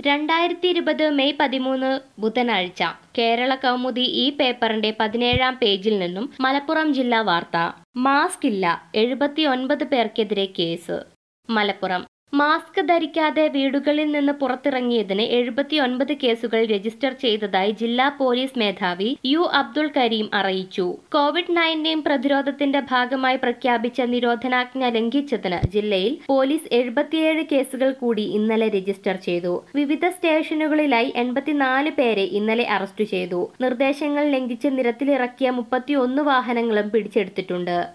രണ്ടായിരത്തി ഇരുപത് മെയ് പതിമൂന്ന് ബുധനാഴ്ച കേരള കൗമുദി ഈ പേപ്പറിന്റെ പതിനേഴാം പേജിൽ നിന്നും മലപ്പുറം ജില്ലാ വാർത്ത മാസ്ക് ഇല്ല എഴുപത്തിയൊൻപത് പേർക്കെതിരെ കേസ് മലപ്പുറം മാസ്ക് ധരിക്കാതെ വീടുകളിൽ നിന്ന് പുറത്തിറങ്ങിയതിന് എഴുപത്തിയൊൻപത് കേസുകൾ രജിസ്റ്റർ ചെയ്തതായി ജില്ലാ പോലീസ് മേധാവി യു അബ്ദുൾ കരീം അറിയിച്ചു കോവിഡ് നയൻറ്റീൻ പ്രതിരോധത്തിന്റെ ഭാഗമായി പ്രഖ്യാപിച്ച നിരോധനാജ്ഞ ലംഘിച്ചതിന് ജില്ലയിൽ പോലീസ് എഴുപത്തിയേഴ് കേസുകൾ കൂടി ഇന്നലെ രജിസ്റ്റർ ചെയ്തു വിവിധ സ്റ്റേഷനുകളിലായി എൺപത്തിനാല് പേരെ ഇന്നലെ അറസ്റ്റ് ചെയ്തു നിർദ്ദേശങ്ങൾ ലംഘിച്ച് നിരത്തിലിറക്കിയ മുപ്പത്തിയൊന്ന് വാഹനങ്ങളും പിടിച്ചെടുത്തിട്ടുണ്ട്